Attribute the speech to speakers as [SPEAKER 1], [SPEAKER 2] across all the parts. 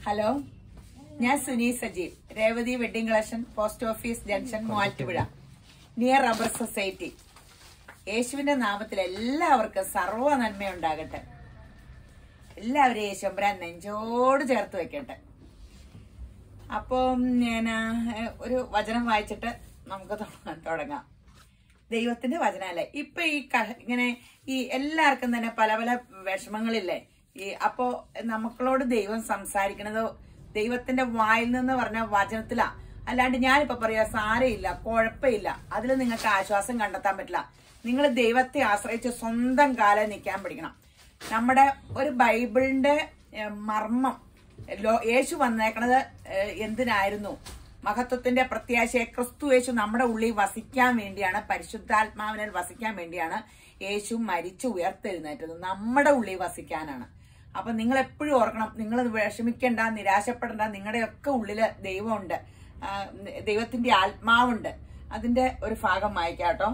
[SPEAKER 1] Hello ഞാൻ Suni Sajeev Revathi wedding collection post office junction Muvattupuzha near rubber society യേശുവിന്റെ നാമത്തിൽ എല്ലാവർക്കും സർവ്വ നന്മയുണ്ടാകട്ടെ എല്ലാവരെയും യേശുമ്പരാൻ നെഞ്ചോട് ചേർത്ത് വെക്കട്ടെ അപ്പം ഞാൻ ഒരു വചനം വായിച്ചിട്ട് നമുക്ക് തുട- തുടങ്ങാം ദൈവത്തിന്റെ വചനല്ലേ ഇപ്പൊ ഈ ക- ഇങ്ങനെ ഈ എല്ലാവർക്കും തന്നെ പല പല വിഷമങ്ങളില്ലേ ഈ അപ്പോ നമുക്കളോട് ദൈവം സംസാരിക്കണത് ദൈവത്തിന്റെ വായിൽ നിന്ന് പറഞ്ഞ വചനത്തിലാ അല്ലാണ്ട് ഞാനിപ്പോ പറയാ സാരയില്ല കുഴപ്പമില്ല അതിൽ നിങ്ങൾക്ക് ആശ്വാസം കണ്ടെത്താൻ പറ്റില്ല നിങ്ങൾ ദൈവത്തെ ആശ്രയിച്ച് സ്വന്തം കാലം നിൽക്കാൻ പഠിക്കണം നമ്മുടെ ഒരു ബൈബിളിന്റെ ഏഹ്, മർമ്മം ലോ- യേശു വന്നേക്കണത് ഏഹ്, എന്തിനായിരുന്നു മഹത്വത്തിന്റെ പ്രത്യാശയെ ക്രിസ്തു യേശു നമ്മുടെ ഉള്ളിൽ വസിക്കാൻ വേണ്ടിയാണ് പരിശുദ്ധാത്മാവിനിൽ വസിക്കാൻ വേണ്ടിയാണ് യേശു മരിച്ചു ഉയർത്തെഴുന്നേറ്റത് നമ്മുടെ ഉള്ളിൽ വസിക്കാനാണ് അപ്പൊ നിങ്ങൾ എപ്പോഴും ഓർക്കണം നിങ്ങൾ വിഷമിക്കേണ്ട നിരാശപ്പെടേണ്ട നിങ്ങളുടെയൊക്കെ ഉള്ളില് ദൈവമുണ്ട് ആ, ദൈവത്തിന്റെ ആത്മാവുണ്ട് അതിന്റെ ഒരു ഭാഗം വായിക്കാട്ടോ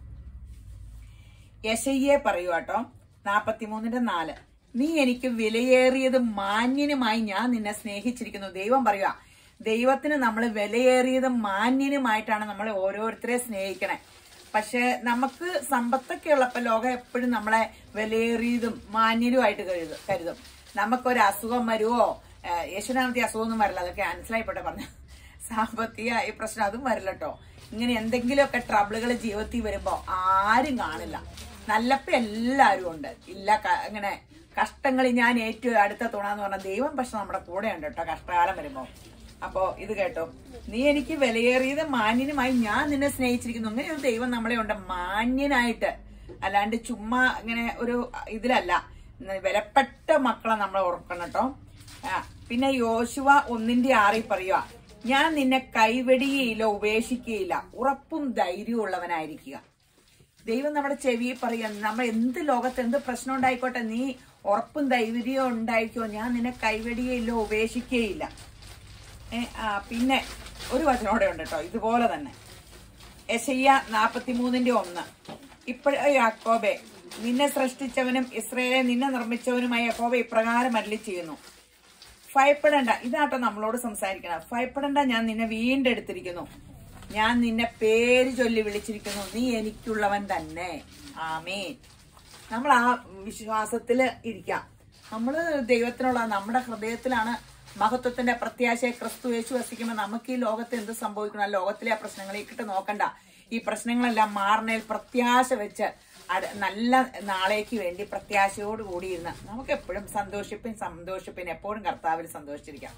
[SPEAKER 1] യശയ്യെ പറയുവാട്ടോ നാപ്പത്തിമൂന്നിന്റെ നാല് നീ എനിക്ക് വിലയേറിയത് മാന്യനുമായി ഞാൻ നിന്നെ സ്നേഹിച്ചിരിക്കുന്നു ദൈവം പറയുക ദൈവത്തിന് നമ്മൾ വിലയേറിയതും മാന്യനുമായിട്ടാണ് നമ്മൾ ഓരോരുത്തരെ സ്നേഹിക്കണേ പക്ഷെ നമുക്ക് സമ്പത്തൊക്കെ ഉള്ളപ്പോ ലോകം എപ്പോഴും നമ്മളെ വിലയേറിയതും മാന്യരുമായിട്ട് കരുതും കരുതും നമുക്കൊരു അസുഖം വരുവോ ഏഹ് യേശുനാമത്തെ അസുഖമൊന്നും വരില്ല അതൊക്കെ മനസ്സിലായിപ്പോട്ടെ പറഞ്ഞ സാമ്പത്തിക ഈ പ്രശ്നം അതും വരില്ല കേട്ടോ ഇങ്ങനെ എന്തെങ്കിലുമൊക്കെ ട്രബിളുകൾ ജീവിതത്തിൽ വരുമ്പോ ആരും കാണില്ല നല്ലപ്പ എല്ലാവരും ഉണ്ട് ഇല്ല ക- ഇങ്ങനെ കഷ്ടങ്ങൾ ഞാൻ ഏറ്റവും അടുത്ത തുണാന്ന് പറഞ്ഞ ദൈവം പക്ഷെ നമ്മുടെ കൂടെ ഉണ്ട് കേട്ടോ കഷ്ടകാലം വരുമ്പോ അപ്പോ ഇത് കേട്ടോ നീ എനിക്ക് വിലയേറിയത് മാന്യനുമായി ഞാൻ നിന്നെ സ്നേഹിച്ചിരിക്കുന്നു അങ്ങനെ ഒരു ദൈവം നമ്മളെ ഉണ്ട് മാന്യനായിട്ട് അല്ലാണ്ട് ചുമ്മാ ഇങ്ങനെ ഒരു ഇതിലല്ല വിലപ്പെട്ട മക്കളെ നമ്മൾ ഓർക്കണം കേട്ടോ ആ, പിന്നെ യോശുവ ഒന്നിന്റെ ആറിൽ പറയുക ഞാൻ നിന്നെ കൈവെടിയയില്ല ഉപേക്ഷിക്കുകയില്ല ഉറപ്പും ധൈര്യവും ഉള്ളവനായിരിക്കുക ദൈവം നമ്മുടെ ചെവി പറയുക നമ്മൾ എന്ത് ലോകത്ത് എന്ത് പ്രശ്നം ഉണ്ടായിക്കോട്ടെ നീ ഉറപ്പും ധൈര്യവും ഉണ്ടായിക്കോ ഞാൻ നിന്നെ കൈവെടിയയില്ല ഉപേക്ഷിക്കുകയില്ല ഏ, ആ, പിന്നെ ഒരു വചനോടെ ഉണ്ട് കേട്ടോ ഇതുപോലെ തന്നെ യശയ്യ നാപ്പത്തിമൂന്നിന്റെ ഒന്ന് ഇപ്പോഴേ യാക്കോബെ നിന്നെ സൃഷ്ടിച്ചവനും ഇസ്രയേലെ നിന്നെ നിർമ്മിച്ചവനുമായ യാക്കോബെ ഇപ്രകാരം അരളി ചെയ്യുന്നു ഭയപ്പെടേണ്ട ഇതാട്ടോ നമ്മളോട് സംസാരിക്കണം ഭയപ്പെടേണ്ട ഞാൻ നിന്നെ വീണ്ടെടുത്തിരിക്കുന്നു ഞാൻ നിന്നെ പേര് ചൊല്ലി വിളിച്ചിരിക്കുന്നു നീ എനിക്കുള്ളവൻ തന്നെ ആമേൻ നമ്മൾ ആ വിശ്വാസത്തില് ഇരിക്കാം നമ്മള് ദൈവത്തിനുള്ള നമ്മുടെ ഹൃദയത്തിലാണ് മഹത്വത്തിന്റെ പ്രത്യാശയെ ക്രിസ്തു യേശു വസിക്കുമ്പോൾ നമുക്ക് ഈ ലോകത്ത് എന്ത് സംഭവിക്കണം ആ ലോകത്തിലെ ആ പ്രശ്നങ്ങളേക്കിട്ട് നോക്കണ്ട ഈ പ്രശ്നങ്ങളെല്ലാം മാറണേൽ പ്രത്യാശ വെച്ച് അട- നല്ല നാളേക്ക് വേണ്ടി പ്രത്യാശയോട് കൂടിയിരുന്ന് നമുക്ക് എപ്പോഴും സന്തോഷിപ്പിൻ സന്തോഷിപ്പിൻ എപ്പോഴും കർത്താവിൽ സന്തോഷിച്ചിരിക്കാം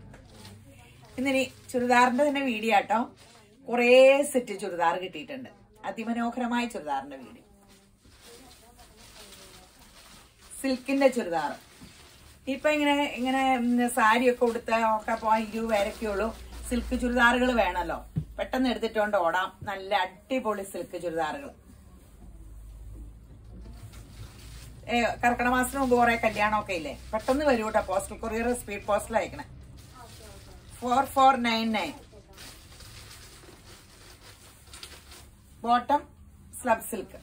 [SPEAKER 1] ഇന്നിനി ചുരിദാറിന്റെ തന്നെ വീഡിയോ ആട്ടോ കുറേ സെറ്റ് ചുരിദാർ കിട്ടിയിട്ടുണ്ട് അതിമനോഹരമായ ചുരിദാറിന്റെ വീഡിയോ സിൽക്കിന്റെ ചുരിദാർ ഇപ്പൊ ഇങ്ങനെ ഇങ്ങനെ സാരിയൊക്കെ ഉടുത്ത് ഒക്കെ പോകാൻ ഇരുപത് പേരൊക്കെ ഉള്ളൂ സിൽക്ക് ചുരിദാറുകൾ വേണമല്ലോ പെട്ടെന്ന് എടുത്തിട്ടുകൊണ്ട് ഓടാം നല്ല അടിപൊളി സിൽക്ക് ചുരിദാറുകൾ ഏ, കർക്കിടക മാസത്തിന് മുമ്പ് കുറെ കല്യാണമൊക്കെ ഇല്ലേ പെട്ടെന്ന് വരൂ കേട്ടോ പോസ്റ്റൽ കൊറിയർ സ്പീഡ് പോസ്റ്റിൽ അയക്കണേ four four nine nine bottom slub silk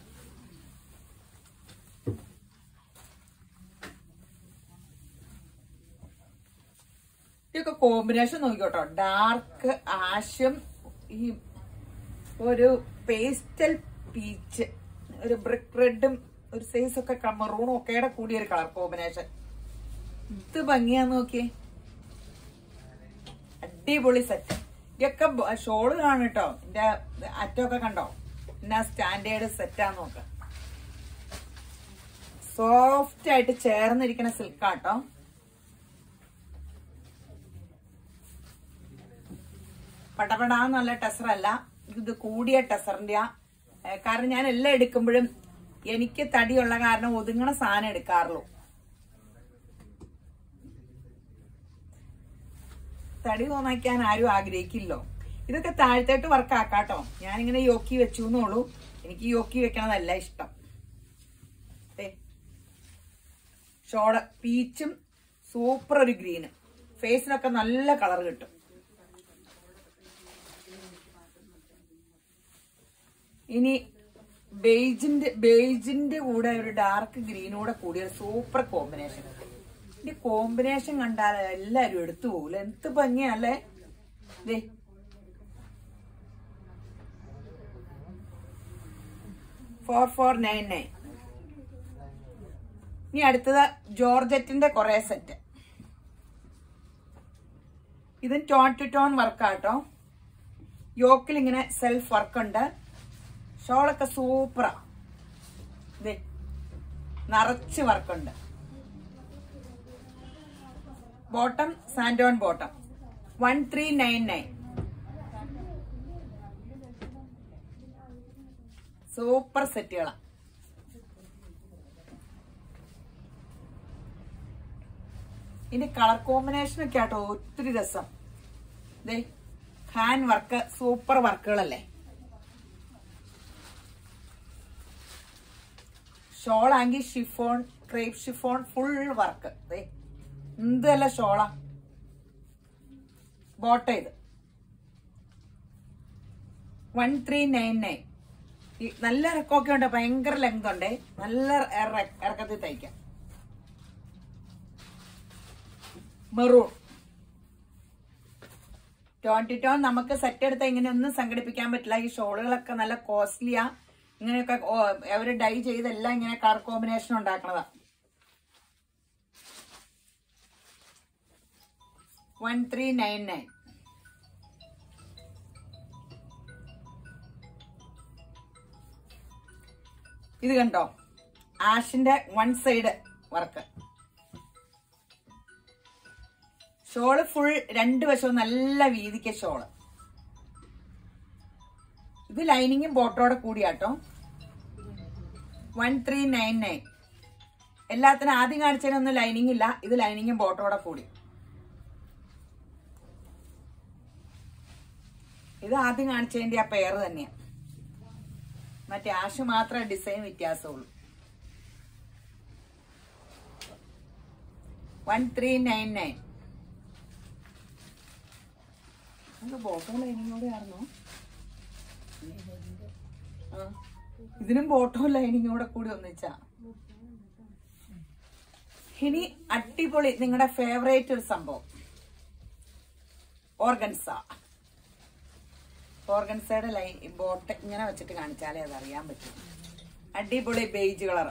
[SPEAKER 1] ഇതൊക്കെ കോമ്പിനേഷൻ നോക്കിക്കോട്ടോ ഡാർക്ക് ആഷും ഈ ഒരു പേസ്റ്റൽ പീച്ച് ഒരു ബ്രിക്ക് റെഡും ഒരു സൈസ് ഒക്കെ മറൂണും ഒക്കെയുടെ കൂടിയ ഒരു കളർ കോമ്പിനേഷൻ ഇത് ഭംഗിയാന്ന് നോക്കിയേ അടിപൊളി സെറ്റ് ഇതൊക്കെ ഷോള് കാണും കേട്ടോ എന്റെ അറ്റമൊക്കെ കണ്ടോ എന്നാ സ്റ്റാൻഡേർഡ് സെറ്റാന്ന് നോക്ക സോഫ്റ്റ് ആയിട്ട് ചേർന്നിരിക്കുന്ന സിൽക്കാട്ടോ പടപടാന്നുള്ള ടെസറല്ല ഇത് കൂടിയ ടെസറിന്റെ കാരണം ഞാൻ എല്ലാം എടുക്കുമ്പോഴും എനിക്ക് തടിയുള്ള കാരണം ഒതുങ്ങണ സാധനം എടുക്കാറുള്ളൂ തടി തോന്നാക്കാൻ ആരും ആഗ്രഹിക്കില്ലോ ഇതൊക്കെ താഴത്തോട്ട് വർക്ക് ആക്കാട്ടോ ഞാനിങ്ങനെ യോക്കി വെച്ചു എന്നുള്ളൂ എനിക്ക് യോക്കി വെക്കണതല്ല ഇഷ്ടം ദേ. ഷോള് പീച്ചും സൂപ്പർ ഒരു ഗ്രീനും ഫേസിനൊക്കെ നല്ല കളർ കിട്ടും ഇനി ബേജിന്റെ ബേജിന്റെ കൂടെ ഒരു ഡാർക്ക് ഗ്രീനൂടെ കൂടിയ ഒരു സൂപ്പർ കോമ്പിനേഷൻ ഇതിന്റെ കോമ്പിനേഷൻ കണ്ടാൽ എല്ലാരും എടുത്തു പോകൂല എന്ത് ഭംഗിയല്ലേ ദേ ഫോർ ഫോർ നയൻ നയൻ ഇനി അടുത്തത് ജോർജറ്റിന്റെ കുറെ സെറ്റ് ഇത് ടോൺ ടു ടോൺ വർക്കാട്ടോ യോക്കിൽ ഇങ്ങനെ സെൽഫ് വർക്ക് ഉണ്ട് ഷോളൊക്കെ സൂപ്പറാ ദേ നിറച്ച് വർക്കുണ്ട് ബോട്ടം സാൻഡോൺ bottom one three nine nine super സെറ്റുകളാ ഇനി കളർ കോമ്പിനേഷൻ ഒക്കെ ആട്ടോ ഒത്തിരി രസം ദേ ഹാൻഡ് വർക്ക് സൂപ്പർ വർക്കുകളല്ലേ ഷോൾ ആണെങ്കിൽ chiffon crepe chiffon full work ദേ എന്തല്ല ഷോളാ ബോട്ട ഇത് വൺ ത്രീ നയൻ നയൻ നല്ല ഇറക്കമൊക്കെ ഉണ്ട് ഭയങ്കര ലെങ്ത് ഉണ്ട് നല്ല ഇറ- ഇറക്കത്തിൽ തയ്ക്കാം മെറൂൺ ട്വന്റി ടോൺ നമുക്ക് സെറ്റ് എടുത്ത ഇങ്ങനെ ഒന്നും സംഘടിപ്പിക്കാൻ പറ്റില്ല ഈ ഷോളുകളൊക്കെ നല്ല കോസ്റ്റ്ലിയാ ഇങ്ങനെയൊക്കെ ഓ- അവര് ഡൈ ചെയ്തെല്ലാം ഇങ്ങനെ കളർ കോമ്പിനേഷൻ ഉണ്ടാക്കണതാ വൺ ത്രീ നയൻ നയൻ ഇത് കണ്ടോ ആഷിന്റെ one side work shawl full രണ്ട് വശവും നല്ല വീതിക്ക് ഷോള് ഇത് ലൈനിങ്ങും ബോട്ടോടെ കൂടിയാട്ടോ വൺ ത്രീ നയൻ നയൻ എല്ലാത്തിനും ആദ്യം കാണിച്ചതിനൊന്നും ലൈനിങ് ഇല്ല ഇത് ലൈനിങ്ങും ബോട്ടോടെ കൂടി ഇത് ആദ്യം കാണിച്ചതിന്റെ ആ പെയർ തന്നെയാ മറ്റേ ആഷ് മാത്രമേ ഡിസൈൻ വ്യത്യാസമുള്ളൂ വൺ ത്രീ നയൻ നയൻ ബോട്ടോ ലൈനിങ്ങോടെ ആയിരുന്നോ ആ. ഇതിനും ബോട്ടോ ലൈനിങ്ങോടെ കൂടി ഒന്നിച്ചാ ഇനി അടിപൊളി നിങ്ങളുടെ ഫേവറേറ്റ് ഒരു സംഭവം ഓർഗൻസ ഓർഗൻസയുടെ ലൈൻ ബോട്ട് ഇങ്ങനെ വെച്ചിട്ട് കാണിച്ചാലേ അത് അറിയാൻ പറ്റും അടിപൊളി ബേജ് കളർ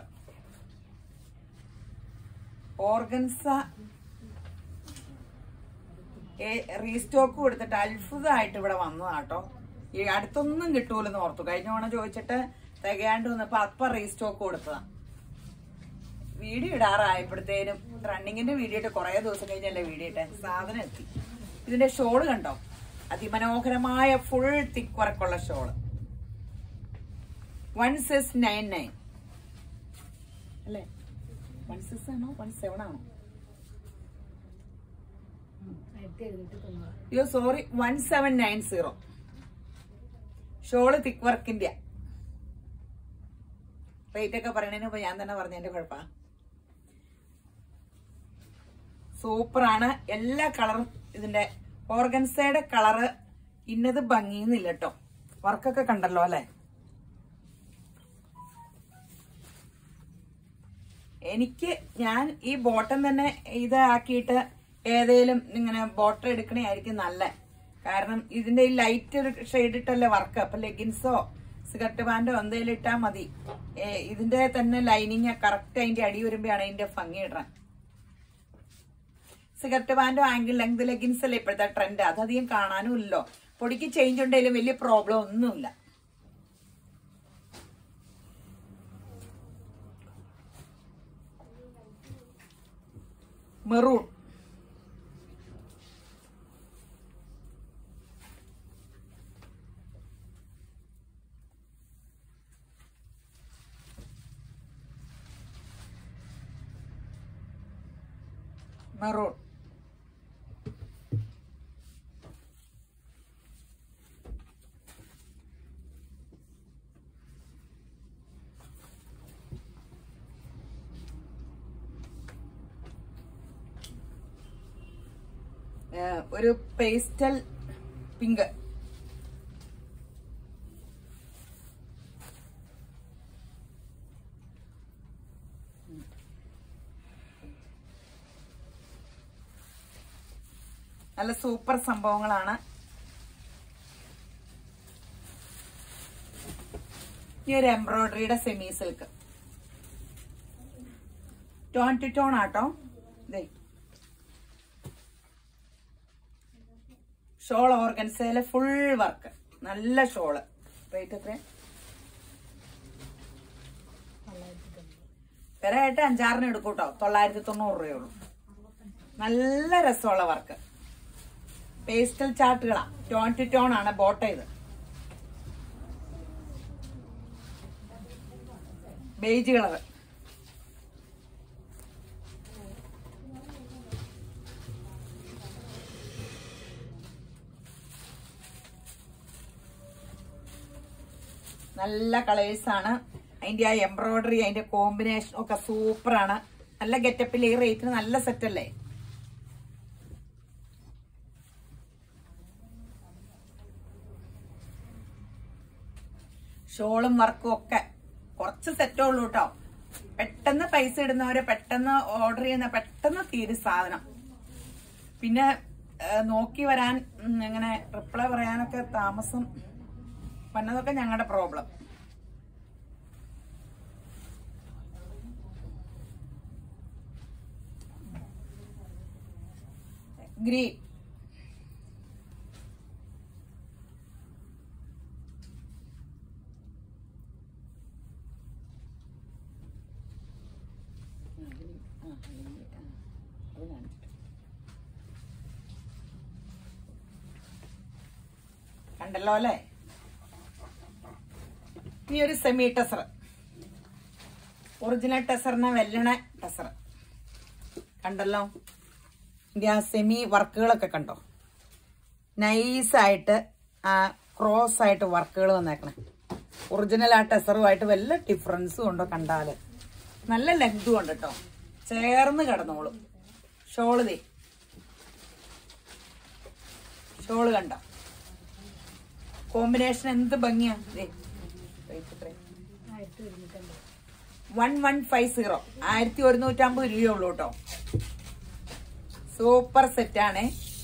[SPEAKER 1] ഓർഗൻസ റീസ്റ്റോക്ക് കൊടുത്തിട്ട് അത്ഭുതമായിട്ട് ഇവിടെ വന്നതാട്ടോ ഈ അടുത്തൊന്നും കിട്ടൂലെന്ന് ഓർത്തു കഴിഞ്ഞ ഓണം ചോദിച്ചിട്ട് തികയാണ്ട് വന്നപ്പോ അപ്പൊ റീസ്റ്റോക്ക് കൊടുത്തതാ വീഡിയോ ഇടാറായപ്പോഴത്തേനും റണ്ണിങ്ങിന്റെ വീഡിയോ ഇട്ട് കുറെ ദിവസം കഴിഞ്ഞല്ലേ വീഡിയോ ഇട്ടെ സാധനം എത്തി ഇതിന്റെ ഷോള് കണ്ടോ അതിമനോഹരമായ ഫുൾ തിക്ക് വർക്കുള്ള shawl one six nine nine അല്ലേ വൺ സിക്സ് ആണോ വൺ സെവൻ ആണോ അയ്യോ sorry one seven nine zero shawl thick വർക്കിന്റെ റേറ്റ് ഒക്കെ പറയണതിന് മുമ്പ് ഞാൻ തന്നെ പറഞ്ഞതിന്റെ കുഴപ്പാ സൂപ്പറാണ് എല്ലാ കളറും ഇതിന്റെ ഓർഗൻസയുടെ കളറ് ഇന്നത് ഭംഗിയുന്നില്ല കേട്ടോ വർക്കൊക്കെ കണ്ടല്ലോ അല്ലെ എനിക്ക് ഞാൻ ഈ ബോട്ടം തന്നെ ഇത് ആക്കിയിട്ട് ഏതേലും ഇങ്ങനെ ബോട്ടം എടുക്കണേയായിരിക്കും നല്ല കാരണം ഇതിന്റെ ഈ ലൈറ്റ് ഒരു ഷെയ്ഡ് ഇട്ടല്ലേ വർക്ക് അപ്പൊ ലെഗിൻസോ സിഗരറ്റ് പാൻറ്റോ എന്തെങ്കിലും ഇട്ടാ മതി ഏ, ഇതിന്റെ തന്നെ ലൈനിങ് കറക്റ്റ് അതിന്റെ അടി വരുമ്പോഴാണ് അതിന്റെ ഭംഗി ഇടാൻ സിഗരറ്റ് പാൻറ്റോ ആംഗിൾ ലെങ്ത് ലെഗിൻസ് അല്ലേ ഇപ്പോഴത്തെ ട്രെൻഡ് അതധികം കാണാനും ഇല്ലല്ലോ പൊടിക്ക് ചേഞ്ച് ഉണ്ടെങ്കിലും വലിയ പ്രോബ്ലം ഒന്നുമില്ല മെറൂൺ മെറൂൺ ഏഹ് ഒരു പേസ്റ്റൽ പിങ്ക് നല്ല സൂപ്പർ സംഭവങ്ങളാണ് ഈ ഒരു എംബ്രോയിഡറിയുടെ semi silk tone to tone ആട്ടോ ദേ ഷോൾ ഓർഗൻസയിലെ ഫുൾ വർക്ക് നല്ല ഷോള് റേറ്റ് എത്ര വിലയായിട്ട് അഞ്ചാറിന് എടുക്കും കേട്ടോ തൊള്ളായിരത്തി തൊണ്ണൂറ് രൂപയുള്ളൂ നല്ല രസമുള്ള വർക്ക് പേസ്റ്റൽ ചാർട്ടുകളാ ടോൺ ടു ടോൺ ആണ് ബോട്ട ഇത് ബേജ് കളർ നല്ല കളേഴ്സ് ആണ് അതിന്റെ ആ എംബ്രോയിഡറി അതിന്റെ കോമ്പിനേഷൻ ഒക്കെ സൂപ്പറാണ് നല്ല ഗെറ്റപ്പിൽ ഈ റേറ്റിന് നല്ല സെറ്റ് അല്ലേ ഷോളും വർക്കും ഒക്കെ കുറച്ച് സെറ്റേ ഉള്ളൂ കേട്ടോ പെട്ടെന്ന് പൈസ ഇടുന്നവരെ പെട്ടെന്ന് ഓർഡർ ചെയ്യുന്ന പെട്ടെന്ന് തീരും സാധനം പിന്നെ ഏ, നോക്കി വരാൻ ഉം, ഇങ്ങനെ റിപ്ലൈ പറയാനൊക്കെ താമസം വന്നതൊക്കെ ഞങ്ങളുടെ പ്രോബ്ലം ഗ്രീൻ കണ്ടല്ലോ അല്ലേ ഇനി ഒരു സെമി ടെസർ ഒറിജിനൽ ടെസറിനെ വെല്ലണ ടെസർ കണ്ടല്ലോ ഇതിന്റെ ആ സെമി വർക്കുകളൊക്കെ കണ്ടോ നൈസായിട്ട് ആ ക്രോസ് ആയിട്ട് വർക്കുകൾ വന്നേക്കണേ ഒറിജിനൽ ആ ടെസറുമായിട്ട് വല്ല ഡിഫറൻസും ഉണ്ടോ കണ്ടാല് നല്ല ലെങ്തും ഉണ്ട് കേട്ടോ ചേർന്ന് കിടന്നോളും ഷോള് ദേ ഷോള് കണ്ട കോമ്പിനേഷൻ എന്ത് ഭംഗിയാ ദേ വൺ വൺ ഫൈവ് സീറോ ആയിരത്തി ഒരുന്നൂറ്റമ്പത് രൂപയുള്ളൂ കേട്ടോ സൂപ്പർ സെറ്റ് ആണ്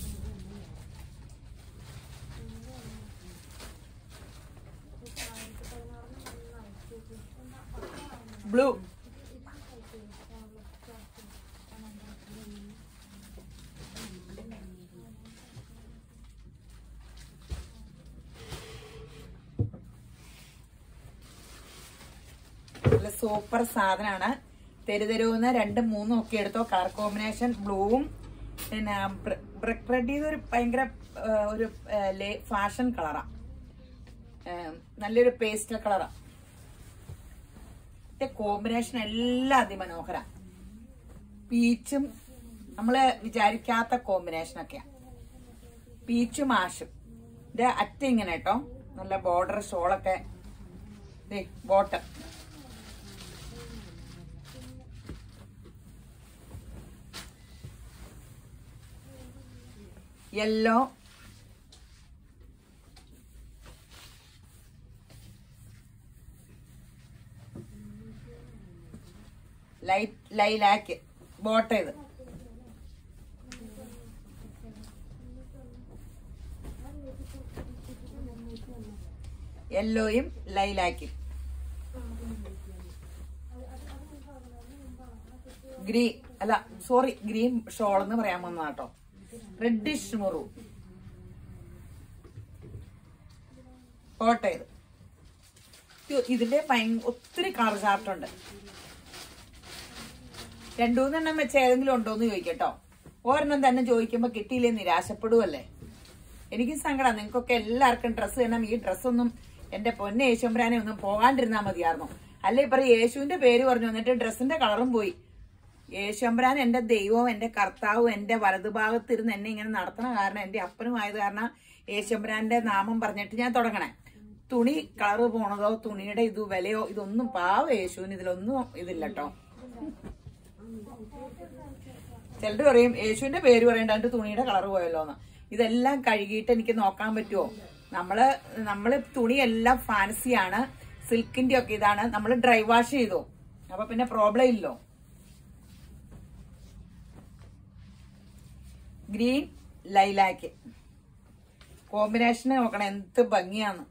[SPEAKER 1] ബ്ലൂ നല്ല സൂപ്പർ സാധനമാണ് തെരുതെരുവുന്ന രണ്ടും മൂന്നും ഒക്കെ എടുത്തോ കളർ കോമ്പിനേഷൻ ബ്ലൂവും പിന്നെ ബ്രിക്ക് റെഡ് ഇതൊരു ഭയങ്കര ആ, ഒരു ഫാഷൻ കളറാ നല്ലൊരു പേസ്റ്റൽ കളറാ കോമ്പിനേഷൻ എല്ലാം അതിമനോഹര പീച്ചും നമ്മള് വിചാരിക്കാത്ത കോമ്പിനേഷൻ ഒക്കെയാ പീച്ചും ആഷും ഇത് അറ്റ ഇങ്ങനെ കേട്ടോ നല്ല ബോർഡർ ഷോളൊക്കെ ബോട്ടം യെല്ലോ ലൈറ്റ് ലൈലാക്ക് ബോട്ട ഇത് യെല്ലോയും ലൈലാക്കും ഗ്രീൻ അല്ല സോറി ഗ്രീൻ ഷോൾ എന്ന് പറയാൻ വന്നതാട്ടോ റെഡിഷ് മുറു കോട്ടയത് ഇതിന്റെ ഭയങ്കര ഒത്തിരി കളർ ചാർട്ടുണ്ട് രണ്ടു മൂന്നെണ്ണം വെച്ച് ഏതെങ്കിലും ഉണ്ടോന്ന് ചോദിക്കട്ടോ ഒരെണ്ണം തന്നെ ചോദിക്കുമ്പോ കിട്ടിയില്ലേ നിരാശപ്പെടുവല്ലേ എനിക്ക് സങ്കടം നിങ്ങൾക്കൊക്കെ എല്ലാവർക്കും ഡ്രസ്സ് വേണം ഈ ഡ്രസ്സൊന്നും എന്റെ പൊന്നെ യേശുമ്പരാനെ ഒന്നും പോകാണ്ടിരുന്നാ മതിയായിരുന്നു അല്ലേ പറ യേശുവിന്റെ പേര് പറഞ്ഞു എന്നിട്ട് ഡ്രസ്സിന്റെ കളറും പോയി യേശുമ്പരാൻ എന്റെ ദൈവവും എന്റെ കർത്താവും എന്റെ വലതുഭാഗത്തിരുന്ന് എന്നെ ഇങ്ങനെ നടത്തണ കാരണം എന്റെ അപ്പനും ആയത് കാരണം യേശുമ്പരാന്റെ നാമം പറഞ്ഞിട്ട് ഞാൻ തുടങ്ങണേ തുണി കളറ് പോണതോ തുണിയുടെ ഇത് വിലയോ ഇതൊന്നും പാവ യേശുവിന് ഇതിലൊന്നും ഇതില്ല കേട്ടോ ചിലര് പറയും യേശുവിന്റെ പേര് പറയണ്ട തുണിയുടെ കളർ പോയല്ലോ എന്ന് ഇതെല്ലാം കഴുകിയിട്ട് എനിക്ക് നോക്കാൻ പറ്റുമോ നമ്മള് നമ്മള് തുണിയെല്ലാം ഫാൻസിയാണ് സിൽക്കിന്റെ ഒക്കെ ഇതാണ് നമ്മൾ ഡ്രൈ വാഷ് ചെയ്തു അപ്പൊ പിന്നെ പ്രോബ്ലം ഇല്ലോ ഗ്രീൻ ലൈലാക്ക് കോമ്പിനേഷന് നോക്കണം എന്ത് ഭംഗിയാന്ന്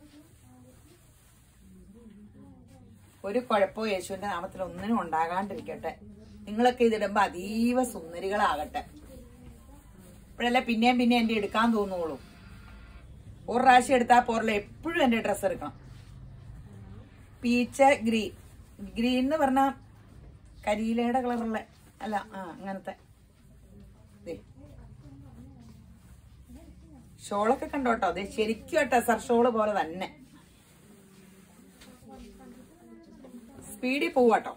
[SPEAKER 1] ഒരു കുഴപ്പവും യേശുവിന്റെ നാമത്തിൽ ഒന്നിനും ഉണ്ടാകാണ്ടിരിക്കട്ടെ നിങ്ങളൊക്കെ ഇതിടുമ്പോ അതീവ സുന്ദരികളാകട്ടെ ഇപ്പോഴല്ലേ പിന്നെയും പിന്നെയും എന്റെ എടുക്കാൻ തോന്നുള്ളൂ ഒരു പ്രാവശ്യം എടുത്താൽ പോരല്ല എപ്പോഴും എന്റെ ഡ്രസ്സ് എടുക്കണം പീച്ച് ഗ്രീൻ ഗ്രീൻ എന്ന് പറഞ്ഞ കരിയിലയുടെ കളറുള്ള അല്ല ആ അങ്ങനത്തെ ദേ. ഷോളൊക്കെ കണ്ടോട്ടോ അതെ ശരിക്കും ടെസർ ഷോള് പോലെ തന്നെ സ്പീഡിൽ പോവാട്ടോ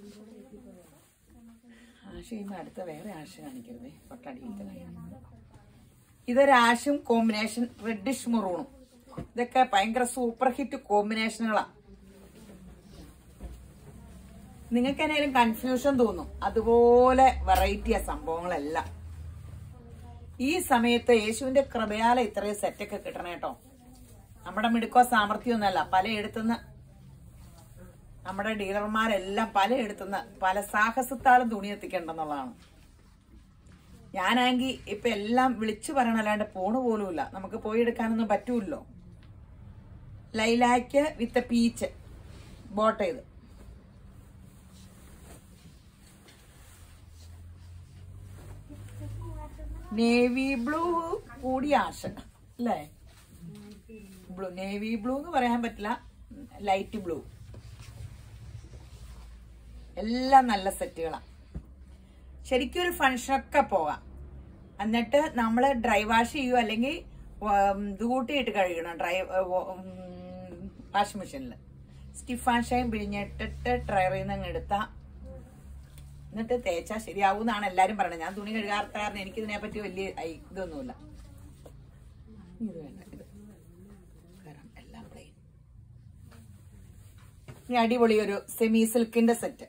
[SPEAKER 1] ആശ ചെയ്യുമ്പോ അടുത്ത വേറെ ആശ കാണിക്കരുതേ തൊട്ടടിയിലത്തെ കാര്യം ഇതൊരു ആഷും കോമ്പിനേഷൻ റെഡിഷ് മെറൂണും ഇതൊക്കെ ഭയങ്കര സൂപ്പർ ഹിറ്റ് കോമ്പിനേഷനുകളാ നിങ്ങൾക്ക് എന്തെങ്കിലും കൺഫ്യൂഷൻ തോന്നും അതുപോലെ വെറൈറ്റിയാ സംഭവങ്ങളെല്ലാം ഈ സമയത്ത് യേശുവിന്റെ കൃപയാല ഇത്രയും സെറ്റൊക്കെ കിട്ടണം കേട്ടോ നമ്മുടെ മിടുക്കോ സാമർഥ്യമൊന്നുമല്ല പലയിടത്തുനിന്ന് നമ്മുടെ ഡീലർമാരെല്ലാം പലയിടത്തുനിന്ന് പല സാഹസത്താലും തുണി എത്തിക്കണ്ടെന്നുള്ളതാണ് ഞാനാണെങ്കിൽ ഇപ്പൊ എല്ലാം വിളിച്ചു പറയണല്ലാണ്ട് പോണു പോലുമില്ല നമുക്ക് പോയി എടുക്കാനൊന്നും പറ്റൂല്ലോ ലൈലാക്ക് വിത്ത് പീച്ച് ബോട്ട് ചെയ്ത് നേവി ബ്ലൂ കൂടി ആശ അല്ലേ ബ്ലൂ നേവി ബ്ലൂ എന്ന് പറയാൻ പറ്റില്ല ലൈറ്റ് ബ്ലൂ എല്ലാം നല്ല സെറ്റുകളാണ് ശരിക്കും ഒരു ഫംഗ്ഷനൊക്കെ പോകാം എന്നിട്ട് നമ്മൾ ഡ്രൈ വാഷ് ചെയ്യുക അല്ലെങ്കിൽ ഇത് കൂട്ടിയിട്ട് കഴുകണം ഡ്രൈ വാഷിംഗ് മെഷീനിൽ സ്റ്റിഫാഷയും പിഴിഞ്ഞിട്ടിട്ട് ഡ്രയറിൽ നിന്ന് അങ്ങ് എടുത്താ എന്നിട്ട് തേച്ചാൽ ശരിയാവും എന്നാണ് എല്ലാരും പറയുന്നത് ഞാൻ തുണി കഴുകാത്ത കാരണം എനിക്ക് ഇതിനെപ്പറ്റി വലിയ ഐ- ഇതൊന്നുമില്ല ഇത് വേണ്ട ഇത് കാരണം എല്ലാം പ്ലെയിൻ ഇനി അടിപൊളി ഒരു സെമി സിൽക്കിന്റെ സെറ്റ്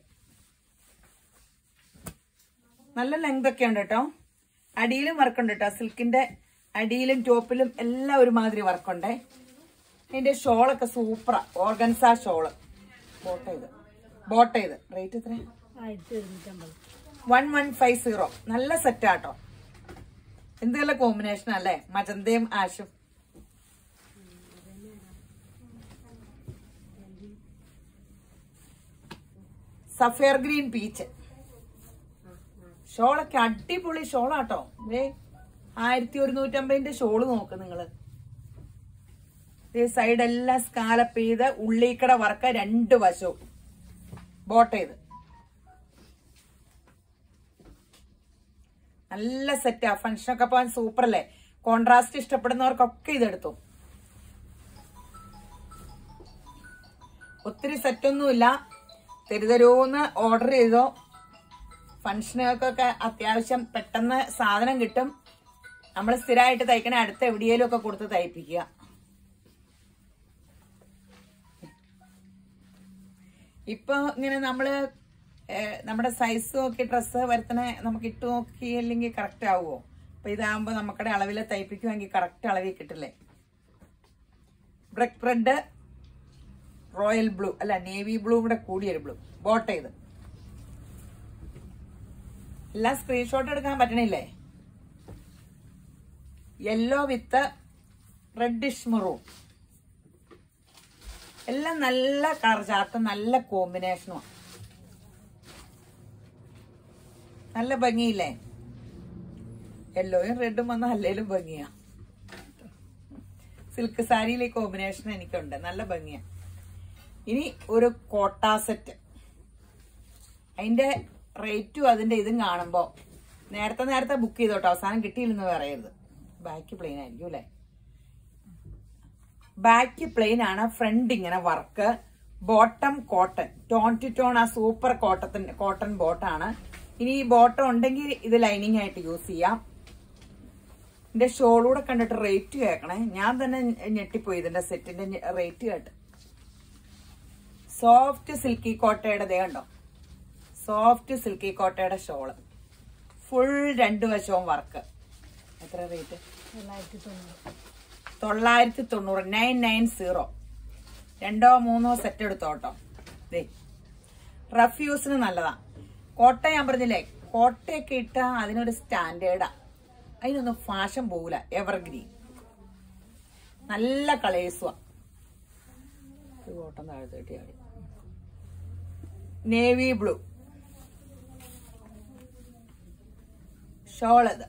[SPEAKER 1] നല്ല ലെങ്ത് ഒക്കെ ഉണ്ട് കേട്ടോ അടിയിലും വർക്കുണ്ട് കേട്ടോ സിൽക്കിന്റെ അടിയിലും ടോപ്പിലും എല്ലാം ഒരുമാതിരി വർക്കുണ്ടേ അതിന്റെ ഷോളൊക്കെ സൂപ്പറാ ഓർഗൻസ ഷോള് ബോട്ട് ചെയ്ത് ബോട്ട് ചെയ്ത് റേറ്റ് എത്ര
[SPEAKER 2] ആയിരത്തി ഒരുന്നൂറ്റമ്പത്
[SPEAKER 1] വൺ വൺ ഫൈവ് സീറോ നല്ല സെറ്റാട്ടോ എന്ത് നല്ല കോമ്പിനേഷൻ അല്ലേ മജന്തയും ആഷും സഫയർ ഗ്രീൻ പീച്ച് ഷോളൊക്കെ അടിപൊളി ഷോളാട്ടോ ദേ ആയിരത്തി ഒരുന്നൂറ്റമ്പതിന്റെ ഷോള് നോക്ക് നിങ്ങള് സൈഡെല്ലാം സ്കാലപ്പ് ചെയ്ത് ഉള്ളിക്കട വറക്ക രണ്ട് വശവും ബോട്ട് ചെയ്ത് നല്ല സെറ്റാ ഫംഗ്ഷനൊക്കെ പോകാൻ സൂപ്പർ അല്ലേ കോൺട്രാസ്റ്റ് ഇഷ്ടപ്പെടുന്നവർക്കൊക്കെ ഇതെടുത്തു ഒത്തിരി സെറ്റൊന്നുമില്ല തെരുതരൂന്ന് ഓർഡർ ചെയ്തോ ഫംഗ്ഷനുകൾക്കൊക്കെ അത്യാവശ്യം പെട്ടെന്ന് സാധനം കിട്ടും നമ്മൾ സ്ഥിരമായിട്ട് തയ്ക്കണ അടുത്ത എവിടെയെങ്കിലും ഒക്കെ കൊടുത്ത് തയ്പ്പിക്കുക ഇപ്പൊ ഇങ്ങനെ നമ്മള് ഏഹ്, നമ്മുടെ സൈസ് നോക്കി ഡ്രസ്സ് വരുത്തണ നമുക്ക് ഇട്ട് നോക്കി അല്ലെങ്കിൽ കറക്റ്റ് ആവുമോ അപ്പൊ ഇതാകുമ്പോ നമുക്കടെ അളവിൽ തയ്പ്പിക്കുമെങ്കിൽ കറക്റ്റ് അളവിൽ കിട്ടില്ലേ ബ്രക്ക് റെഡ് റോയൽ ബ്ലൂ അല്ല നേവി ബ്ലൂ കൂടെ കൂടിയൊരു ബ്ലൂ ബോട്ട് ചെയ്ത് എല്ലാം സ്ക്രീൻഷോട്ട് എടുക്കാൻ പറ്റണില്ലേ യെല്ലോ വിത്ത് റെഡിഷ് മെറൂൺ എല്ലാം നല്ല കളർ ചാർട്ടും നല്ല കോമ്പിനേഷനുമാണ് നല്ല ഭംഗിയില്ലേ യെല്ലോയും റെഡും വന്ന അല്ലേലും ഭംഗിയാ സിൽക്ക് സാരിയിലെ കോമ്പിനേഷൻ എനിക്കുണ്ട് നല്ല ഭംഗിയാ ഇനി ഒരു കോട്ടാ സെറ്റ് അതിന്റെ റേറ്റും അതിന്റെ ഇതും കാണുമ്പോ നേരത്തെ നേരത്തെ ബുക്ക് ചെയ്തോട്ടോ അവസാനം കിട്ടിയില്ലെന്ന് പറയരുത് ബാക്ക് പ്ലെയിൻ ആയിരിക്കും അല്ലേ ബാക്ക് പ്ലെയിൻ ആണ് ഫ്രണ്ട് ഇങ്ങനെ work bottom cotton tone to tone ആ സൂപ്പർ കോട്ടൺ കോട്ടൺ ബോട്ടാണ് ഇനി ഈ ബോട്ടം ഉണ്ടെങ്കിൽ ഇത് ലൈനിങ് ആയിട്ട് യൂസ് ചെയ്യാം ഇതിന്റെ ഷോളൂടെ കണ്ടിട്ട് റേറ്റ് കേൾക്കണേ ഞാൻ തന്നെ ഞെട്ടിപ്പോയി ഇതിന്റെ സെറ്റിന്റെ റേറ്റ് കേട്ട് സോഫ്റ്റ് സിൽക്കി കോട്ടയുടെ ദേ കണ്ടോ സോഫ്റ്റ് സിൽക്കി കോട്ടയുടെ ഷോള് ഫുൾ രണ്ടു വശവും വർക്ക് എത്ര റേറ്റ്
[SPEAKER 2] തൊള്ളായിരത്തി തൊണ്ണൂറ്
[SPEAKER 1] തൊള്ളായിരത്തി തൊണ്ണൂറ് നയൻ നയൻ സീറോ രണ്ടോ മൂന്നോ സെറ്റ് എടുത്തോട്ടോ ദേ റഫ് യൂസിന് നല്ലതാ കോട്ട ഞാൻ പറഞ്ഞില്ലേ കോട്ടയൊക്കെ ഇട്ട അതിനൊരു സ്റ്റാൻഡേർഡാ അതിനൊന്നും ഫാഷൻ പോകില്ല എവർഗ്രീൻ നല്ല കളേഴ്സുവാ ഓട്ടം താഴ്ത്തിട്ടിയാടി നേവി ബ്ലൂ ഷോളത്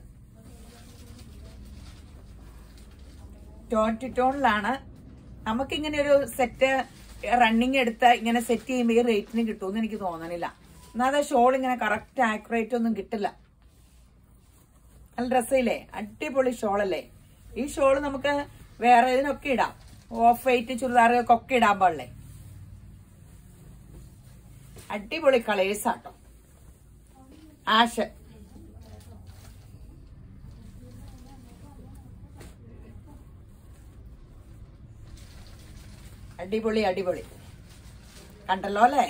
[SPEAKER 1] ടോൺ ടു ടോണിലാണ് നമുക്കിങ്ങനെ ഒരു സെറ്റ് റണ്ണിങ് എടുത്ത് ഇങ്ങനെ സെറ്റ് ചെയ്യുമ്പോൾ ഈ റേറ്റിന് കിട്ടുമെന്ന് എനിക്ക് തോന്നണില്ല എന്നാൽ ഷോൾ ഇങ്ങനെ കറക്റ്റ് ആക്യുറേറ്റ് ഒന്നും കിട്ടില്ല നല്ല ഡ്രസ്സില്ലേ അടിപൊളി ഷോളല്ലേ ഈ ഷോള് നമുക്ക് വേറെ ഇതിനൊക്കെ ഇടാം ഓഫ് വൈറ്റ് ചുരിദാറുകൾക്കൊക്കെ ഇടാൻ പാടില്ലേ അടിപൊളി കളേഴ്സ് ആട്ടോ ആഷ് അടിപൊളി അടിപൊളി കണ്ടല്ലോ അല്ലേ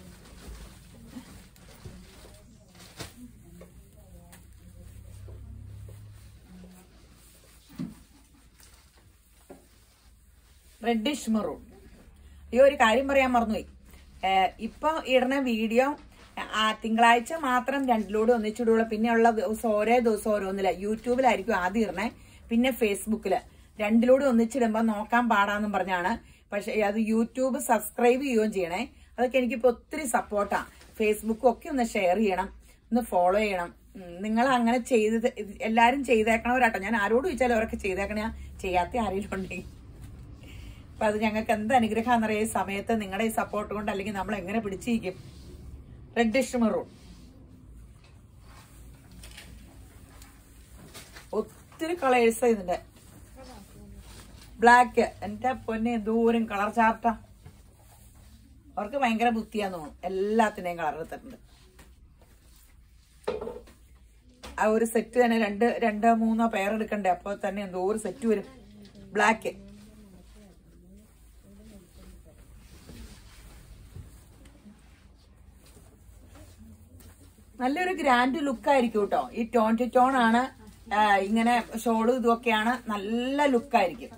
[SPEAKER 1] റെഡിഷ് മെറൂൺ ഈ ഒരു കാര്യം പറയാൻ മറന്നുപോയി ഏഹ് ഇപ്പൊ ഇടുന്ന വീഡിയോ ആ തിങ്കളാഴ്ച മാത്രം രണ്ടിലൂടെ ഒന്നിച്ചിടുള്ളൂ പിന്നെ ഉള്ള ദിവസം ഓരോ ദിവസം ഓരോന്നില്ല യൂട്യൂബിലായിരിക്കും ആദ്യം ഇടണേ പിന്നെ ഫേസ്ബുക്കില് രണ്ടിലൂടെ ഒന്നിച്ചിടുമ്പോ നോക്കാൻ പാടാന്നും പറഞ്ഞാണ് പക്ഷെ അത് യൂട്യൂബ് സബ്സ്ക്രൈബ് ചെയ്യുകയും ചെയ്യണേ അതൊക്കെ എനിക്കിപ്പോ ഒത്തിരി സപ്പോർട്ടാ ഫേസ്ബുക്കും ഒക്കെ ഒന്ന് ഷെയർ ചെയ്യണം ഒന്ന് ഫോളോ ചെയ്യണം ഉം, നിങ്ങൾ അങ്ങനെ ചെയ്ത് എല്ലാരും ചെയ്തേക്കണവരാട്ടോ ഞാൻ ആരോട് ചോദിച്ചാലും അവരൊക്കെ ചെയ്തേക്കണ ചെയ്യാത്ത ആരെങ്കിലും ഉണ്ടെങ്കിൽ അപ്പൊ അത് ഞങ്ങൾക്ക് എന്ത് അനുഗ്രഹമാണെന്നറിയ ഈ സമയത്ത് നിങ്ങളുടെ ഈ സപ്പോർട്ട് കൊണ്ട് അല്ലെങ്കിൽ നമ്മൾ എങ്ങനെ പിടിച്ചിരിക്കും റെഡിഷ് മെറൂൺ ഒത്തിരി കളേഴ്സ് ഇതിന്റെ ബ്ലാക്ക് എന്റെ പൊന്നെ ദൂരം കളർ ചാർട്ടാ അവർക്ക് ഭയങ്കര ബുദ്ധിയാന്ന് തോന്നും എല്ലാത്തിനെയും കളർ എടുത്തിട്ടുണ്ട് ആ ഒരു സെറ്റ് തന്നെ രണ്ട് രണ്ടോ മൂന്നോ പെയർ എടുക്കണ്ടേ അപ്പൊ തന്നെ എന്തോ ഒരു സെറ്റ് വരും ബ്ലാക്ക് നല്ലൊരു ഗ്രാൻഡ് ലുക്ക് ആയിരിക്കും കേട്ടോ ഈ ടോൺ ടു ടോൺ ആണ് ആ, ഇങ്ങനെ ഷോള് ഇതൊക്കെയാണ് നല്ല ലുക്കായിരിക്കും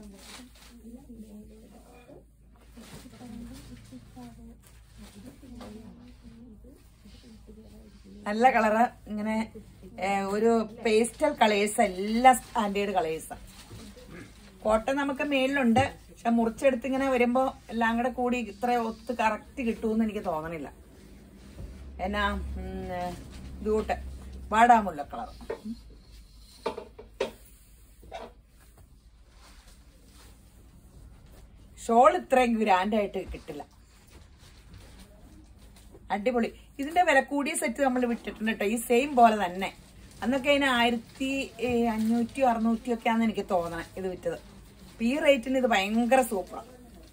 [SPEAKER 1] നല്ല കളറ് ഇങ്ങനെ ഏ, ഒരു പേസ്റ്റൽ കളേഴ്സ് എല്ലാ സ്റ്റാൻഡേർഡ് കളേഴ്സ് കോട്ടൺ നമുക്ക് മേളിലുണ്ട് പക്ഷെ മുറിച്ചെടുത്ത് ഇങ്ങനെ വരുമ്പോ എല്ലാം കൂടെ കൂടി ഇത്ര ഒത്ത് കറക്റ്റ് കിട്ടുമെന്ന് എനിക്ക് തോന്നണില്ല എന്നാ ഇതൂട്ട് വാടാമുള്ള കളർ ഷോൾ ഇത്രയും ഗ്രാൻഡ് ആയിട്ട് കിട്ടില്ല അടിപൊളി ഇതിന്റെ വില കൂടിയ സെറ്റ് നമ്മൾ വിട്ടിട്ടുണ്ട് കേട്ടോ ഈ സെയിം പോലെ തന്നെ അന്നൊക്കെ അതിന് ആയിരത്തി ഏഹ്, അഞ്ഞൂറ്റിയോ അറുന്നൂറ്റിയോ ഒക്കെ ആണെന്ന് എനിക്ക് തോന്നണേ ഇത് വിറ്റത് അപ്പൊ ഈ റേറ്റിന് ഇത് ഭയങ്കര സൂപ്പറാണ്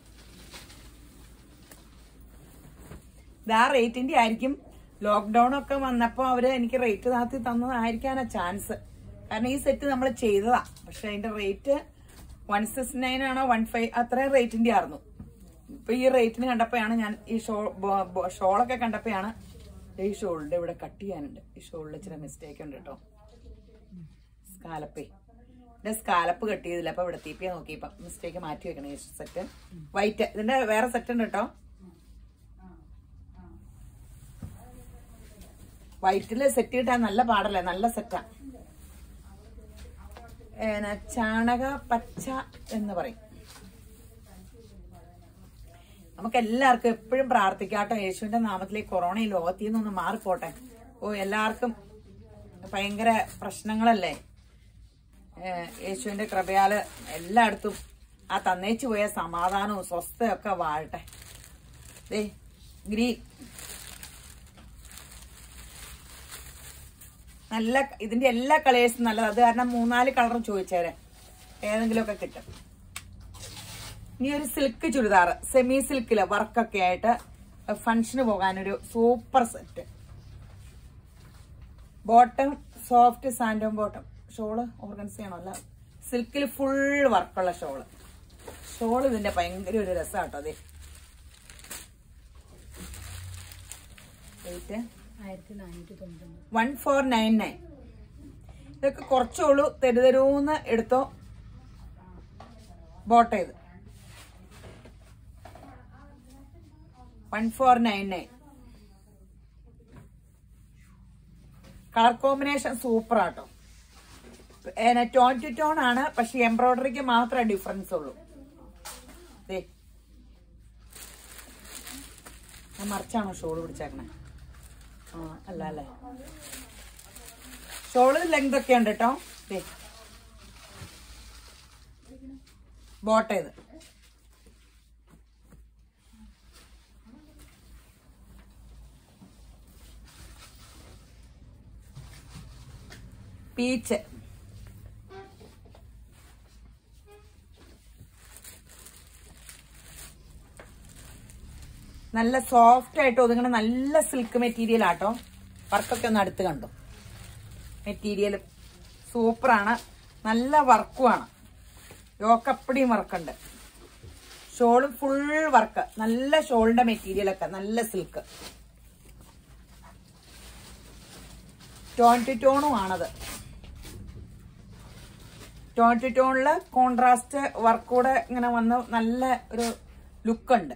[SPEAKER 1] ഇത് ആ റേറ്റിന്റെ ആയിരിക്കും ലോക്ക്ഡൌൺ ഒക്കെ വന്നപ്പോ അവര് എനിക്ക് റേറ്റ് താത്തി തന്നതായിരിക്കാനാ ചാൻസ് കാരണം ഈ സെറ്റ് നമ്മൾ ചെയ്തതാ പക്ഷെ അതിന്റെ റേറ്റ് വൺ സിക്സ് നയൻ ആണോ വൺ ഫൈവ് അത്രയും റേറ്റിന്റെ ആയിരുന്നു ഇപ്പൊ ഈ റേറ്റിന് കണ്ടപ്പോഴാണ് ഞാൻ ഈ ഷോ ബോ- ബോ- ഷോളൊക്കെ കണ്ടപ്പോഴാണ് ഈ ഷോളിന്റെ ഇവിടെ കട്ട് ചെയ്യാനുണ്ട് ഈ ഷോളിൽ ഇച്ചിരി മിസ്റ്റേക്ക് ഉണ്ട് കേട്ടോ സ്കാലപ്പേ ഇതിന്റെ സ്കാലപ്പ് കട്ട് ചെയ്തില്ല അപ്പൊ ഇവിടെ തീപ്പിയാ നോക്കിയപ്പോ മിസ്റ്റേക്ക് മാറ്റി വെക്കണേ ഈ സെറ്റ് വൈറ്റ് ഇതിന്റെ വേറെ സെറ്റ് ഉണ്ട് കേട്ടോ വൈറ്റില് സെറ്റ് കിട്ടാൻ നല്ല പാടല്ലേ നല്ല സെറ്റാ ഏന ചാണക പച്ച എന്ന് പറയും നമുക്ക് എല്ലാവർക്കും എപ്പോഴും പ്രാർത്ഥിക്കാട്ടോ യേശുവിന്റെ നാമത്തിൽ ഈ കൊറോണ ഈ ലോകത്തിൽ നിന്നൊന്ന് മാറിപ്പോട്ടെ ഓ എല്ലാവർക്കും ഭയങ്കര പ്രശ്നങ്ങളല്ലേ ഏഹ് യേശുവിന്റെ കൃപയാല് എല്ലായിടത്തും ആ തന്നേച്ചു പോയ സമാധാനവും സ്വസ്ഥയൊക്കെ വാഴട്ടെ ദേ ഗ്രീൻ നല്ല ഇതിന്റെ എല്ലാ കളേഴ്സും നല്ലത് അത് കാരണം മൂന്നാല് കളറും ചോദിച്ചേരെ ഏതെങ്കിലുമൊക്കെ കിട്ടും ഇനി ഒരു സിൽക്ക് ചുരിദാർ സെമി സിൽക്കില് വർക്കൊക്കെ ആയിട്ട് ഫംഗ്ഷന് പോകാനൊരു സൂപ്പർ സെറ്റ് ബോട്ടം സോഫ്റ്റ് സാൻഡോം ബോട്ടം ഷോള് ഓർഗൻസ് ചെയ്യണമല്ല സിൽക്കിൽ ഫുൾ വർക്കുള്ള ഷോള് ഷോൾ ഇതിന്റെ ഭയങ്കര ഒരു രസമാട്ടോ അതെ റേറ്റ്
[SPEAKER 2] ആയിരത്തി നാനൂറ്റി തൊണ്ണൂറ്റൊമ്പത്
[SPEAKER 1] വൺ ഫോർ നയൻ നയൻ ഇതൊക്കെ കുറച്ചുള്ളൂ തെരുതെരൂന്ന് എടുത്തോ ബോട്ട ഇത് one four nine nine colour combination super ആട്ടോ ടോൺ ടു ടോൺ ആണ് പക്ഷെ എംബ്രോയിഡറിക്ക് മാത്രമേ ഡിഫറൻസ് ഉള്ളൂ ദേ ഞാൻ മറിച്ചാണോ ഷോള് പിടിച്ചേക്കണേ ആ അല്ല അല്ലേ ഷോള് ലെങ്ത് ഒക്കെ ഉണ്ട് കേട്ടോ ദേ ബോട്ടേത് പീച്ച് നല്ല സോഫ്റ്റ് ആയിട്ട് ഒതുങ്ങണ നല്ല സിൽക്ക് മെറ്റീരിയൽ ആട്ടോ വർക്കൊക്കെ ഒന്ന് അടുത്ത് കണ്ടു മെറ്റീരിയൽ സൂപ്പറാണ് നല്ല വർക്കുമാണ് യോക്കപ്പടിയും വർക്കുണ്ട് ഷോളും ഫുൾ വർക്ക് നല്ല ഷോളിന്റെ മെറ്റീരിയൽ ഒക്കെ നല്ല സിൽക്ക് ടോൺ ടു ടോണും ആണത് ടോൺ ടു ടോണില് കോൺട്രാസ്റ്റ് വർക്കൂടെ ഇങ്ങനെ വന്ന് നല്ല ഒരു ലുക്ക് ഉണ്ട്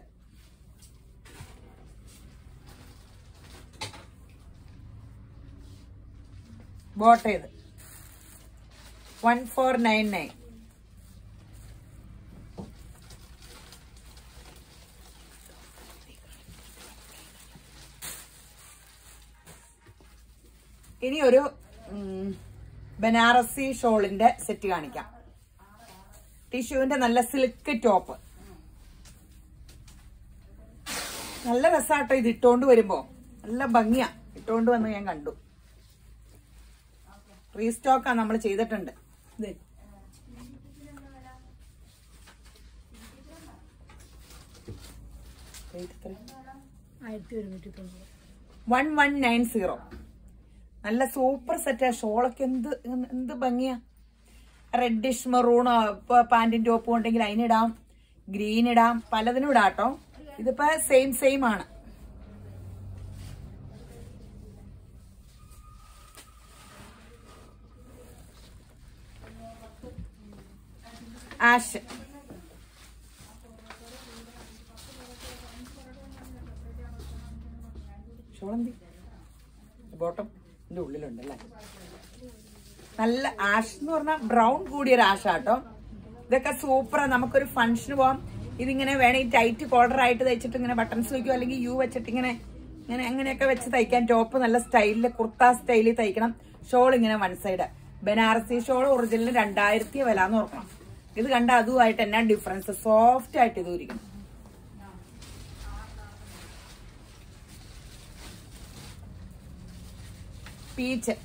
[SPEAKER 1] ബോട്ടേത് വൺ ഫോർ നയൻ നയൻ ഇനി ഒരു ഉം, ബനാറസി ഷോളിന്റെ സെറ്റ് കാണിക്കാം ടിഷ്യൂവിന്റെ നല്ല സിൽക്ക് ടോപ്പ് നല്ല രസാട്ടോ ഇത് ഇട്ടോണ്ട് വരുമ്പോ നല്ല ഭംഗിയാ ഇട്ടോണ്ട് വന്ന് ഞാൻ കണ്ടു റീസ്റ്റോക്കാ നമ്മൾ ചെയ്തിട്ടുണ്ട് ഇത് റേറ്റ് എത്രയാ?
[SPEAKER 2] ആയിരത്തി ഒരുന്നൂറ്റി തൊണ്ണൂറ്
[SPEAKER 1] വൺ വൺ നയൻ സീറോ നല്ല സൂപ്പർ സെറ്റാ ഷോളൊക്കെ എന്ത് എന്ത് ഭംഗിയാ റെഡിഷ് മെറൂണോ ഇപ്പൊ പാന്റും ടോപ്പും ഉണ്ടെങ്കിൽ അതിനിടാം ഗ്രീൻ ഇടാം പലതിനും ഇടാം കേട്ടോ ഇതിപ്പോ സെയിം സെയിം ആണ് ആഷ് ഷോളെന്തി ബോട്ടം ഇതിന്റെ ഉള്ളിലുണ്ടല്ലേ നല്ല ആഷ് എന്ന് പറഞ്ഞാൽ ബ്രൗൺ കൂടിയ ഒരു ആഷാട്ടോ ഇതൊക്കെ സൂപ്പറാ നമുക്കൊരു ഫംഗ്ഷന് പോവാം ഇതിങ്ങനെ വേണമെങ്കിൽ ടൈറ്റ് കോളർ ആയിട്ട് തയ്ച്ചിട്ട് ഇങ്ങനെ ബട്ടൺസ് വെക്കും അല്ലെങ്കിൽ യു വെച്ചിട്ട് ഇങ്ങനെ ഇങ്ങനെ അങ്ങനെയൊക്കെ വെച്ച് തയ്ക്കാൻ ടോപ്പ് നല്ല സ്റ്റൈലില് കുർത്ത സ്റ്റൈലിൽ തയ്ക്കണം ഷോൾ ഇങ്ങനെ one side Banarasi shawl original രണ്ടായിരത്തി വില എന്ന് ഓർക്കണം ഇത് കണ്ട അതുമായിട്ട് എന്നാ ഡിഫറൻസ് സോഫ്റ്റ് ആയിട്ട് ഇത് ഇരിക്കണം പീച്ച്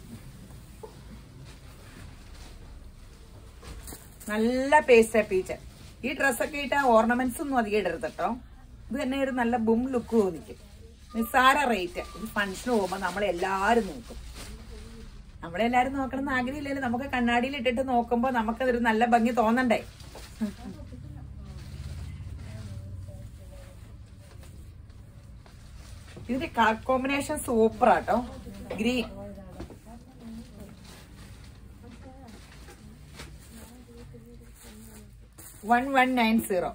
[SPEAKER 1] നല്ല പേസ്റ്റ് പീച്ച് ഈ ഡ്രസ്സൊക്കെ ഇട്ട ഓർണമെന്റ്സ് ഒന്നും അധികം ഇടരുത് കേട്ടോ ഇത് തന്നെ ഒരു നല്ല ബും ലുക്ക് തോന്നിക്കും നിസ്സാര റേറ്റ് ഇത് ഫംഗ്ഷന് പോകുമ്പോൾ നമ്മൾ എല്ലാവരും നോക്കും നമ്മളെല്ലാരും നോക്കണം എന്ന് ആഗ്രഹമില്ലല്ലോ നമുക്ക് കണ്ണാടിയിൽ ഇട്ടിട്ട് നോക്കുമ്പോൾ നമുക്കതൊരു നല്ല ഭംഗി തോന്നണ്ടേ ഇതിന്റെ കളർ കോമ്പിനേഷൻ സൂപ്പർ ആട്ടോ green one one nine zero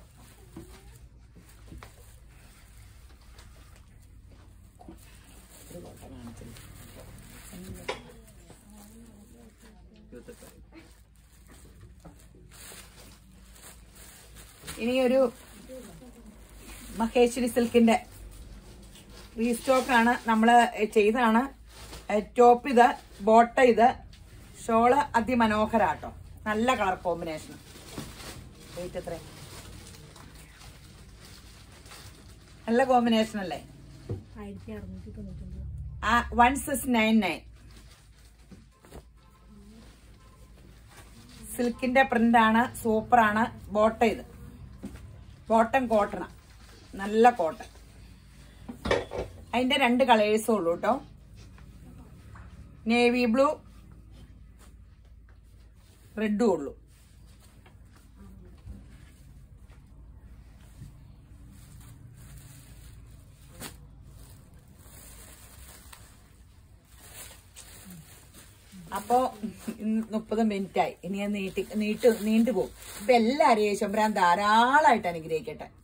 [SPEAKER 1] ഇനി ഒരു മഹേശ്വരി സിൽക്കിന്റെ റീസ്റ്റോക്ക് ആണ് നമ്മള് ചെയ്തതാണ് ടോപ്പ് ഇത് ബോട്ട ഇത് ഷോള് അതിമനോഹരാട്ടോ നല്ല കളർ കോമ്പിനേഷൻ റേറ്റ് എത്ര നല്ല കോമ്പിനേഷൻ അല്ലേ
[SPEAKER 2] ആയിരത്തി അറുന്നൂറ്റി തൊണ്ണൂറ്റൊമ്പത്
[SPEAKER 1] വൺ സിക്സ് നയൻ നയൻ സിൽക്കിന്റെ പ്രിന്റ് ആണ് സൂപ്പർ ആണ് ബോട്ട ഇത് ബോട്ടം കോട്ടണ നല്ല കോട്ടൺ അതിന്റെ രണ്ട് കളേഴ്സും ഉള്ളൂ കേട്ടോ നേവി ബ്ലൂ റെഡും ഉള്ളൂ അപ്പോ മുപ്പത് മിനിറ്റ് ആയി ഇനി ഞാൻ നീട്ടി നീട്ട് നീണ്ടു പോകും അപ്പൊ എല്ലാരെയും ശമ്പരാൻ ധാരാളമായിട്ട് അനുഗ്രഹിക്കട്ടെ